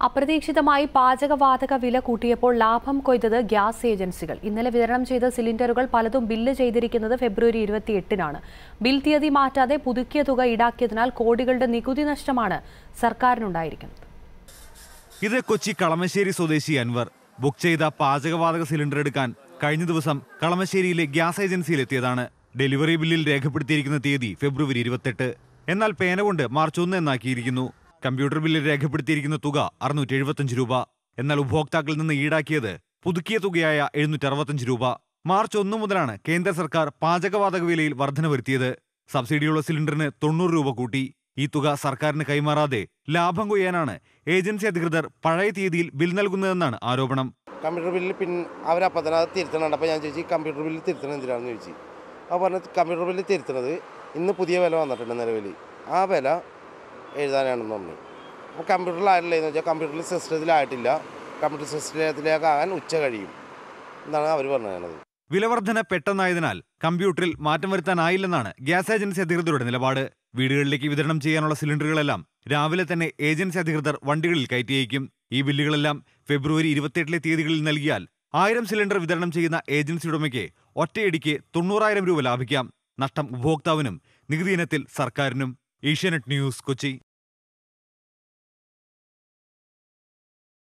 അപ്രതീക്ഷിതമായി പാചകവാതക വില കൂട്ടിയപ്പോൾ ലാഭം കൊയ്തത് ഗ്യാസ് ഏജൻസികൾ ഇന്നലെ വിതരണം ചെയ്ത സിലിണ്ടറുകൾ പലതും ബില്ല് ചെയ്തിരിക്കുന്നത് ഫെബ്രുവരി ഇരുപത്തിയെട്ടിനാണ് ബിൽ തീയതി മാറ്റാതെ പുതുക്കിയ തുക ഈടാക്കിയതിനാൽ കോടികളുടെ നികുതി നഷ്ടമാണ് സർക്കാരിനുണ്ടായിരിക്കുന്നത് ഇത് കൊച്ചി കളമശ്ശേരി സ്വദേശി അൻവർ ബുക്ക് ചെയ്ത പാചകവാതക സിലിണ്ടർ എടുക്കാൻ കഴിഞ്ഞ ദിവസം കളമശ്ശേരിയിലെ ഗ്യാസ് ഏജൻസിയിൽ എത്തിയതാണ് ഡെലിവറി ബില്ലിൽ രേഖപ്പെടുത്തിയിരിക്കുന്ന തീയതി ഫെബ്രുവരി ഇരുപത്തെട്ട് എന്നാൽ പേന കൊണ്ട് മാർച്ച് ഒന്ന് എന്നാക്കിയിരിക്കുന്നു കമ്പ്യൂട്ടർ ബില്ലിൽ രേഖപ്പെടുത്തിയിരിക്കുന്ന തുക അറുന്നൂറ്റി എഴുപത്തഞ്ച് രൂപ എന്നാൽ ഉപഭോക്താക്കളിൽ നിന്ന് ഈടാക്കിയത് പുതുക്കിയ തുകയായ എഴുന്നൂറ്റി അറുപത്തഞ്ച് രൂപ മാർച്ച് ഒന്ന് മുതലാണ് കേന്ദ്ര സർക്കാർ പാചകവാതക വിലയിൽ വർധന വരുത്തിയത് സബ്സിഡിയുള്ള സിലിണ്ടറിന് തൊണ്ണൂറ് രൂപ കൂട്ടി ഈ തുക സർക്കാരിന് കൈമാറാതെ ലാഭം കൊയ്യാനാണ് ഏജൻസി അധികൃതർ പഴയ തീയതിയിൽ ബിൽ നൽകുന്നതെന്നാണ് ആരോപണം കമ്പ്യൂട്ടർ ബില്ലിൽ പിന്നെ അവരപ്പം തന്നെ അത് തിരുത്തണുണ്ട് അപ്പോൾ ഞാൻ ചോദിച്ചു കമ്പ്യൂട്ടർ ബില്ല് തിരുത്തണം എന്തിനാണെന്ന് ചോദിച്ചു അപ്പോൾ പറഞ്ഞ കമ്പ്യൂട്ടർ ബില്ല് തിരുത്തണത് ഇന്ന് പുതിയ വില വന്നിട്ടുണ്ട് നിലവിൽ ആ വില എഴുതാനാണെന്ന് പറഞ്ഞു അപ്പോൾ കമ്പ്യൂട്ടറിലായിട്ടില്ല എന്ന് വെച്ചാൽ കമ്പ്യൂട്ടറിൽ സിസ്റ്റത്തിലായിട്ടില്ല കമ്പ്യൂട്ടർ സിസ്റ്റത്തിലേക്കാകാൻ ഉച്ച കഴിയും എന്നാണ് അവർ പറഞ്ഞത് വിലവർധന പെട്ടെന്നായതിനാൽ കമ്പ്യൂട്ടറിൽ മാറ്റം വരുത്താനായില്ലെന്നാണ് ഗ്യാസ് ഏജൻസി അധികൃതരുടെ നിലപാട് വീടുകളിലേക്ക് വിതരണം ചെയ്യാനുള്ള സിലിണ്ടറുകളെല്ലാം രാവിലെ തന്നെ ഏജൻസി അധികൃതർ വണ്ടികളിൽ കയറ്റിയേക്കും ഈ ബില്ലുകളെല്ലാം ഫെബ്രുവരി ഇരുപത്തിയെട്ടിലെ തീയതികളിൽ നൽകിയാൽ ആയിരം സിലിണ്ടർ വിതരണം ചെയ്യുന്ന ഏജൻസി ഉടമയ്ക്ക് ഒറ്റയടിക്ക് തൊണ്ണൂറായിരം രൂപ ലാഭിക്കാം നഷ്ടം ഉപഭോക്താവിനും നികുതി ഇനത്തിൽ സർക്കാരിനും ഏഷ്യാനെറ്റ് ന്യൂസ് കൊച്ചി